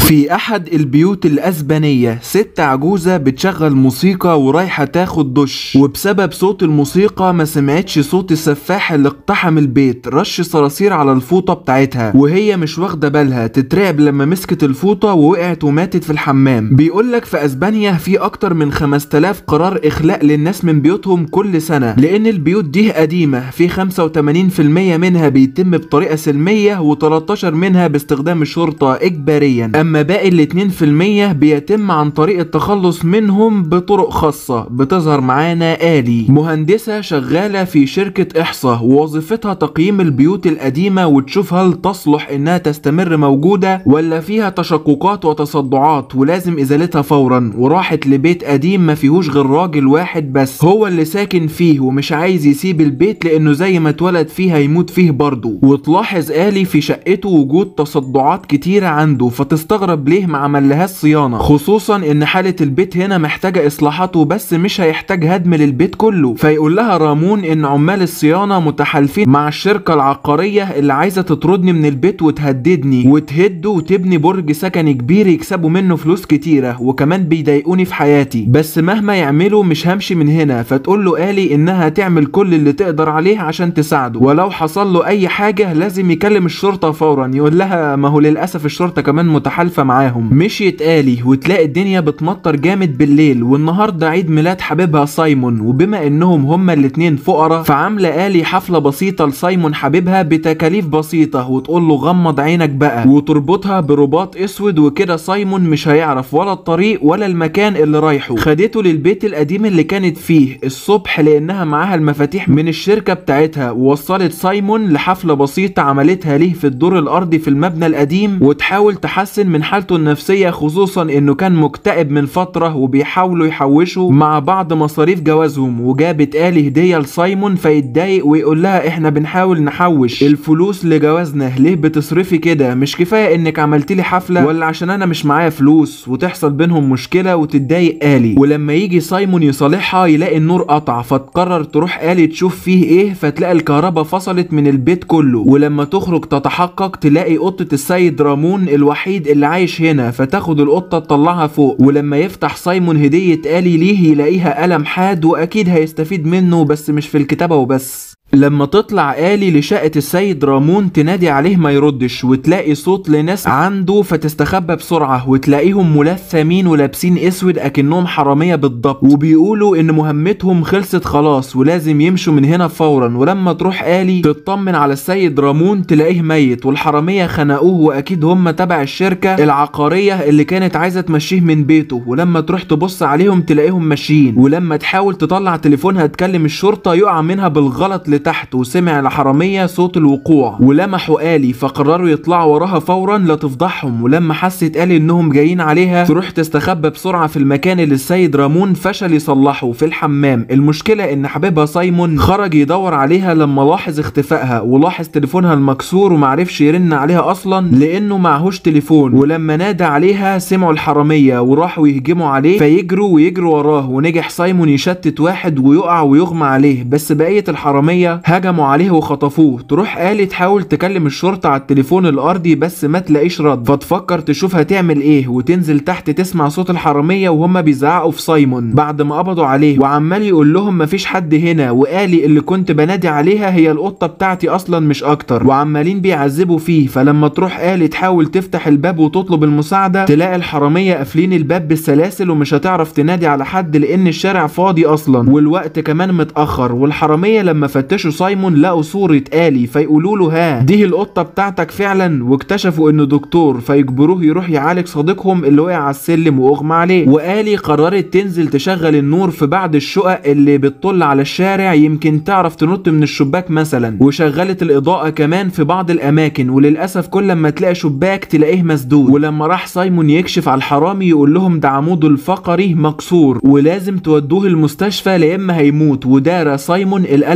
في احد البيوت الاسبانية ست عجوزة بتشغل موسيقى ورايحة تاخد دش وبسبب صوت الموسيقى ما سمعتش صوت السفاح اللي اقتحم البيت رش صراصير على الفوطة بتاعتها وهي مش واخدة بالها تترعب لما مسكت الفوطة ووقعت وماتت في الحمام بيقولك في اسبانيا في اكتر من 5000 قرار اخلاء للناس من بيوتهم كل سنة لان البيوت دي قديمة في 85% منها بيتم بطريقة سلمية و13 منها باستخدام الشرطة اجباريا اما باقي الاتنين في المية بيتم عن طريق التخلص منهم بطرق خاصة بتظهر معانا آلي مهندسة شغالة في شركة إحصاء ووظيفتها تقييم البيوت القديمة وتشوف هل تصلح إنها تستمر موجودة ولا فيها تشققات وتصدعات ولازم إزالتها فورا وراحت لبيت قديم ما فيهوش غير راجل واحد بس هو اللي ساكن فيه ومش عايز يسيب البيت لأنه زي ما اتولد فيه هيموت فيه برضه وتلاحظ آلي في شقته وجود تصدعات كتيرة عنده فتستغرب ليه ما عملهاش صيانة خصوصا ان حالة البيت هنا محتاجة اصلاحات وبس مش هيحتاج هدم للبيت كله فيقول لها رامون ان عمال الصيانة متحالفين مع الشركة العقارية اللي عايزة تطردني من البيت وتهددني وتهده وتبني برج سكني كبير يكسبوا منه فلوس كتيرة وكمان بيضايقوني في حياتي بس مهما يعملوا مش همشي من هنا فتقول له آلي انها تعمل كل اللي تقدر عليه عشان تساعده ولو حصل له اي حاجة لازم يكلم الشرطة فورا يقول لها ما هو للأسف الشرطة كمان متحالفة معاهم مشيت آلي وتلاقي الدنيا بتمطر جامد بالليل والنهاردة عيد ميلاد حبيبها سايمون وبما انهم هما الاتنين فقراء فعاملة آلي حفلة بسيطة لسايمون حبيبها بتكاليف بسيطة وتقول له غمض عينك بقى وتربطها برباط اسود وكده سايمون مش هيعرف ولا الطريق ولا المكان اللي رايحه خدته للبيت القديم اللي كانت فيه الصبح لانها معاها المفاتيح من الشركة بتاعتها ووصلت سايمون لحفلة بسيطة عملتها ليه في الدور الارضي في المبنى القديم وتحاول تحسن من حالته النفسية خصوصا انه كان مكتئب من فترة وبيحاولوا يحوشوا مع بعض مصاريف جوازهم وجابت آلي هدية لسايمون فيتضايق ويقول لها احنا بنحاول نحوش الفلوس لجوازنا ليه بتصرفي كده مش كفاية انك عملت لي حفلة ولا عشان انا مش معايا فلوس وتحصل بينهم مشكلة وتتضايق آلي ولما يجي سايمون يصالحها يلاقي النور قطع فتقرر تروح آلي تشوف فيه ايه فتلاقي الكهرباء فصلت من البيت كله ولما تخرج تتحقق تلاقي قطة السيد رامون الوحيد اللي عايش هنا فتاخد القطة تطلعها فوق ولما يفتح سايمون هدية آلي ليه يلاقيها قلم حاد وأكيد هيستفيد منه بس مش في الكتابة وبس لما تطلع آلي لشقة السيد رامون تنادي عليه ما يردش وتلاقي صوت لناس عنده فتستخبى بسرعة وتلاقيهم ملثمين ولابسين اسود اكنهم حرامية بالضبط وبيقولوا ان مهمتهم خلصت خلاص ولازم يمشوا من هنا فورا ولما تروح آلي تطمن على السيد رامون تلاقيه ميت والحرامية خنقوه واكيد هم تبع الشركة العقارية اللي كانت عايزة تمشيه من بيته ولما تروح تبص عليهم تلاقيهم ماشيين ولما تحاول تطلع تليفونها تكلم الشرطة يقع منها بالغلط لتحت وسمع الحرامية صوت الوقوع ولمحوا آلي فقرروا يطلعوا وراها فورا لا تفضحهم ولما حست آلي انهم جايين عليها تروح تستخبى بسرعة في المكان اللي السيد رامون فشل يصلحه في الحمام المشكلة ان حبيبها سايمون خرج يدور عليها لما لاحظ اختفائها ولاحظ تليفونها المكسور ومعرفش يرن عليها اصلا لانه معهوش تليفون ولما نادى عليها سمعوا الحرامية وراحوا يهجموا عليه فيجروا ويجروا وراه ونجح سايمون يشتت واحد ويقع ويغمى عليه بس بقية الحرامية هجموا عليه وخطفوه تروح آلي تحاول تكلم الشرطة على التليفون الأرضي بس ما تلاقيش رد فتفكر تشوف هتعمل ايه وتنزل تحت تسمع صوت الحرامية وهم بيزعقوا في سايمون بعد ما قبضوا عليه وعمال يقول لهم مفيش حد هنا وآلي اللي كنت بنادي عليها هي القطة بتاعتي أصلا مش أكتر وعمالين بيعذبوا فيه فلما تروح آلي تحاول تفتح الباب وتطلب المساعدة تلاقي الحرامية قافلين الباب بالسلاسل ومش هتعرف تنادي على حد لأن الشارع فاضي أصلا والوقت كمان متأخر والحرامية لما فتشوا سايمون لقوا صورة آلي فيقولوا له ها دي القطة بتاعتك فعلا واكتشفوا انه دكتور فيجبروه يروح يعالج صديقهم اللي وقع على السلم واغمى عليه وآلي قررت تنزل تشغل النور في بعض الشقق اللي بتطل على الشارع يمكن تعرف تنط من الشباك مثلا وشغلت الإضاءة كمان في بعض الأماكن وللأسف كل ما تلاقي شباك تلاقيه مسدود ولما راح سايمون يكشف على الحرامي يقول لهم ده عموده الفقري مكسور ولازم تودوه المستشفى لإما هيموت ودار سايمون القلم الهدية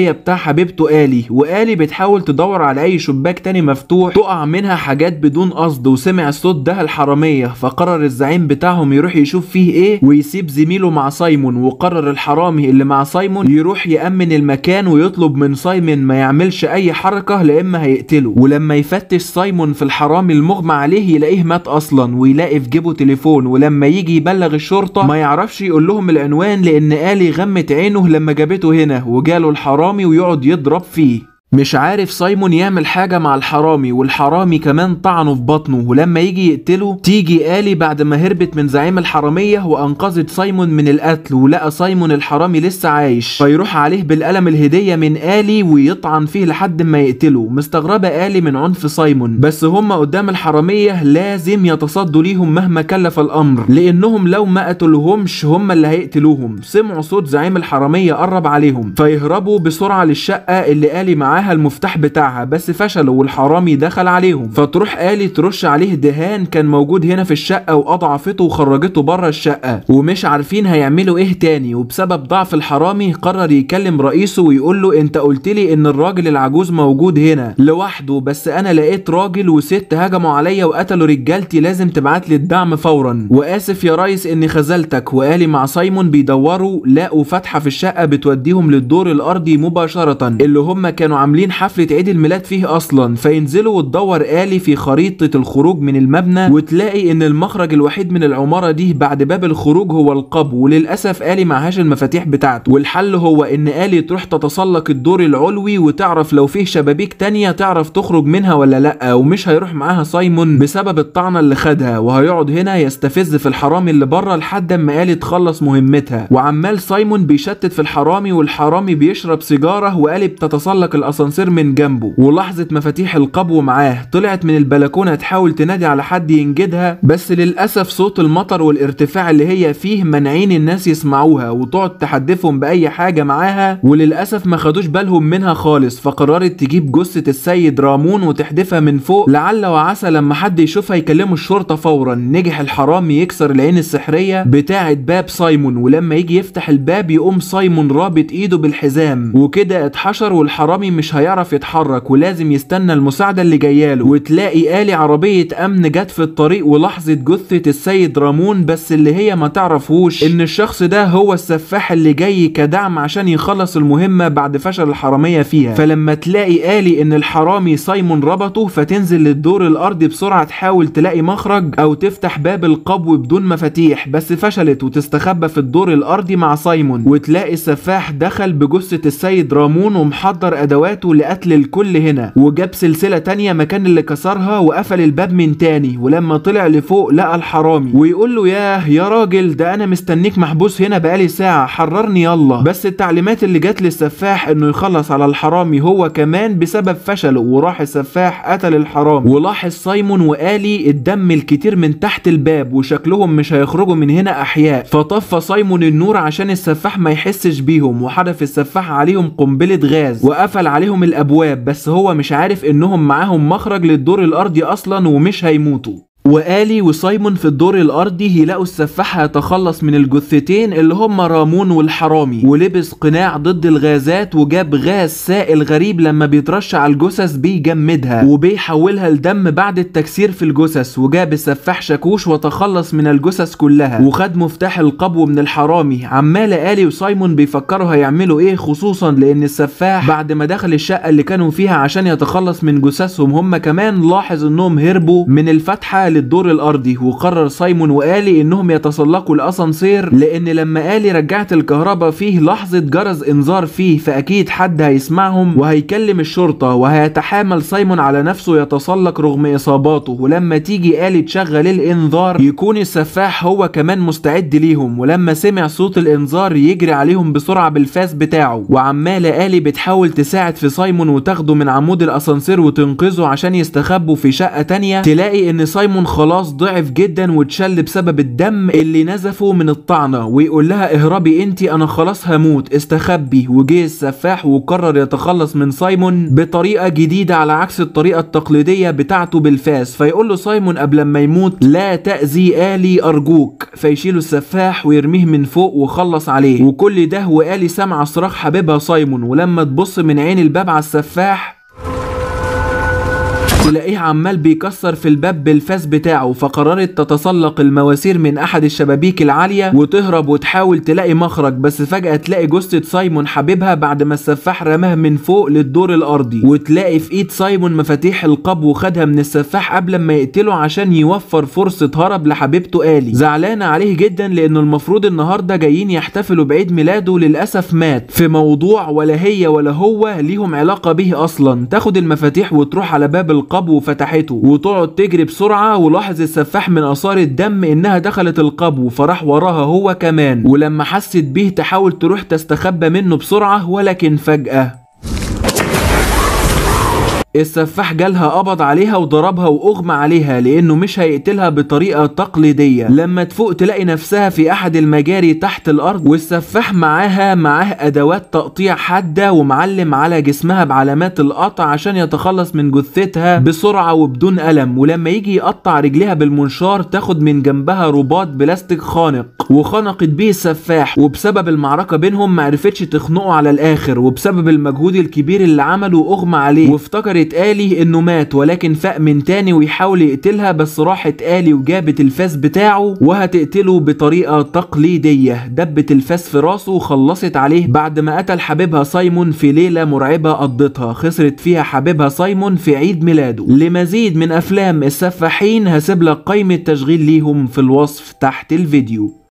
الحرامية بتاع حبيبته آلي وآلي بتحاول تدور على أي شباك تاني مفتوح تقع منها حاجات بدون قصد وسمع الصوت ده الحرامية فقرر الزعيم بتاعهم يروح يشوف فيه ايه ويسيب زميله مع سايمون وقرر الحرامي اللي مع سايمون يروح يأمن المكان ويطلب من سايمون ما يعملش أي حركة لإما هيقتله ولما يفتش سايمون في الحرامي المغمى عليه يلاقيه مات أصلا ويلاقي في جيبه تليفون ولما يجي يبلغ الشرطة ما يعرفش يقول لهم العنوان لأن آلي غمت عينه لما جابته هنا وجاله الحرامي ويقعد يضرب فيه مش عارف سايمون يعمل حاجة مع الحرامي والحرامي كمان طعنه في بطنه ولما يجي يقتله تيجي آلي بعد ما هربت من زعيم الحرامية وأنقذت سايمون من القتل ولقى سايمون الحرامي لسه عايش فيروح عليه بالقلم الهدية من آلي ويطعن فيه لحد ما يقتله مستغربة آلي من عنف سايمون بس هما قدام الحرامية لازم يتصدوا ليهم مهما كلف الأمر لأنهم لو ما قتلوهمش هما اللي هيقتلوهم سمعوا صوت زعيم الحرامية قرب عليهم فيهربوا بسرعة للشقة اللي آلي معاها المفتاح بتاعها بس فشلوا والحرامي دخل عليهم فتروح آلي ترش عليه دهان كان موجود هنا في الشقة وأضعفته وخرجته بره الشقة ومش عارفين هيعملوا ايه تاني وبسبب ضعف الحرامي قرر يكلم رئيسه ويقول له انت قلت لي ان الراجل العجوز موجود هنا لوحده بس انا لقيت راجل وست هجموا عليا وقتلوا رجالتي لازم تبعت لي الدعم فورا واسف يا ريس اني خذلتك وآلي مع سايمون بيدوروا لقوا فتحة في الشقة بتوديهم للدور الارضي مباشرة اللي هم كانوا عاملين حفلة عيد الميلاد فيه اصلا فينزلوا وتدور آلي في خريطة الخروج من المبنى وتلاقي ان المخرج الوحيد من العمارة دي بعد باب الخروج هو القبو وللأسف آلي معهاش المفاتيح بتاعته والحل هو ان آلي تروح تتسلق الدور العلوي وتعرف لو فيه شبابيك تانية تعرف تخرج منها ولا لأ ومش هيروح معاها سايمون بسبب الطعنة اللي خدها وهيقعد هنا يستفز في الحرامي اللي بره لحد اما آلي تخلص مهمتها وعمال سايمون بيشتت في الحرامي والحرامي بيشرب سيجارة وآلي بتتسلق الأسانسير من جنبه ولحظة مفاتيح القبو معاه طلعت من البلكونة تحاول تنادي على حد ينجدها بس للأسف صوت المطر والارتفاع اللي هي فيه منعين الناس يسمعوها وتقعد تحدفهم بأي حاجة معاها وللأسف ما خدوش بالهم منها خالص فقررت تجيب جثة السيد رامون وتحدفها من فوق لعل وعسى لما حد يشوفها يكلموا الشرطة فورا نجح الحرامي يكسر العين السحرية بتاعة باب سايمون ولما يجي يفتح الباب يقوم سايمون رابط ايده بالحزام وكده اتحشر والحرامي مش هيعرف يتحرك ولازم يستنى المساعدة اللي جاياله وتلاقي آلي عربية أمن جت في الطريق ولاحظت جثة السيد رامون بس اللي هي ما تعرفوش إن الشخص ده هو السفاح اللي جاي كدعم عشان يخلص المهمة بعد فشل الحرامية فيها فلما تلاقي آلي إن الحرامي سايمون ربطه فتنزل للدور الأرضي بسرعة تحاول تلاقي مخرج أو تفتح باب القبو بدون مفاتيح بس فشلت وتستخبى في الدور الأرضي مع سايمون وتلاقي السفاح دخل بجثة السيد رامون ومحضر أدواته لقتل الكل هنا وجاب سلسلة تانية مكان اللي كسرها وقفل الباب من تاني ولما طلع لفوق لقى الحرامي ويقول له ياه يا راجل ده انا مستنيك محبوس هنا بقالي ساعة حررني يلا بس التعليمات اللي جات للسفاح انه يخلص على الحرامي هو كمان بسبب فشله وراح السفاح قتل الحرامي ولاحظ سايمون وآلي الدم الكتير من تحت الباب وشكلهم مش هيخرجوا من هنا احياء فطفى سايمون النور عشان السفاح ما يحسش بيهم وحدف السفاح عليهم قنبلة غاز وقفل عليهم الابواب بس هو مش عارف انهم معاهم مخرج للدور الارضي اصلا ومش هيموتوا وآلي وسايمون في الدور الأرضي يلاقوا السفاح هيتخلص من الجثتين اللي هم رامون والحرامي ولبس قناع ضد الغازات وجاب غاز سائل غريب لما بيترش على الجثث بيجمدها وبيحولها لدم بعد التكسير في الجثث وجاب السفاح شاكوش وتخلص من الجثث كلها وخد مفتاح القبو من الحرامي عمال آلي وسايمون بيفكروا هيعملوا ايه خصوصا لأن السفاح بعد ما دخل الشقة اللي كانوا فيها عشان يتخلص من جثثهم هم كمان لاحظ انهم هربوا من الفتحة للدور الارضي وقرر سايمون وآلي انهم يتسلقوا الاسانسير لان لما آلي رجعت الكهرباء فيه لحظة جرس انذار فيه فاكيد حد هيسمعهم وهيكلم الشرطة وهيتحامل سايمون على نفسه يتسلق رغم اصاباته ولما تيجي آلي تشغل الانذار يكون السفاح هو كمان مستعد ليهم ولما سمع صوت الانذار يجري عليهم بسرعة بالفاس بتاعه وعمال آلي بتحاول تساعد في سايمون وتاخده من عمود الاسانسير وتنقذه عشان يستخبوا في شقة تانية تلاقي ان سايمون سايمون خلاص ضعف جدا واتشل بسبب الدم اللي نزفه من الطعنة ويقول لها اهربي انتي انا خلاص هموت استخبي وجه السفاح وقرر يتخلص من سايمون بطريقة جديدة على عكس الطريقة التقليدية بتاعته بالفاس فيقول له سايمون قبل ما يموت لا تأذي آلي أرجوك فيشيله السفاح ويرميه من فوق وخلص عليه وكل ده وآلي سمع صراخ حبيبها سايمون ولما تبص من عين الباب على السفاح تلاقيه عمال بيكسر في الباب بالفاس بتاعه فقررت تتسلق المواسير من احد الشبابيك العالية وتهرب وتحاول تلاقي مخرج بس فجأة تلاقي جثة سايمون حبيبها بعد ما السفاح رماها من فوق للدور الارضي وتلاقي في ايد سايمون مفاتيح القبو وخدها من السفاح قبل ما يقتله عشان يوفر فرصة هرب لحبيبته آلي زعلانة عليه جدا لانه المفروض النهاردة جايين يحتفلوا بعيد ميلاده للأسف مات في موضوع ولا هي ولا هو ليهم علاقة به اصلا تاخد المفاتيح وتروح على باب القبو القبو وفتحته وتقعد تجري بسرعة ولاحظ السفاح من آثار الدم إنها دخلت القبو فراح وراها هو كمان ولما حست بيه تحاول تروح تستخبى منه بسرعة ولكن فجأة السفاح جالها قبض عليها وضربها واغمى عليها لانه مش هيقتلها بطريقه تقليديه لما تفوق تلاقي نفسها في احد المجاري تحت الارض والسفاح معاها معاه ادوات تقطيع حاده ومعلم على جسمها بعلامات القطع عشان يتخلص من جثتها بسرعه وبدون الم ولما يجي يقطع رجليها بالمنشار تاخد من جنبها رباط بلاستيك خانق وخنقت بيه السفاح وبسبب المعركه بينهم معرفتش تخنقه على الاخر وبسبب المجهود الكبير اللي عمله اغمى عليه وافتكرت آلي انه مات ولكن فاق من تاني ويحاول يقتلها بس راحت آلي وجابت الفاس بتاعه وهتقتله بطريقة تقليدية دبت الفاس في راسه وخلصت عليه بعد ما قتل حبيبها سايمون في ليلة مرعبة قضتها خسرت فيها حبيبها سايمون في عيد ميلاده لمزيد من افلام السفاحين هسيب لك قائمة تشغيل ليهم في الوصف تحت الفيديو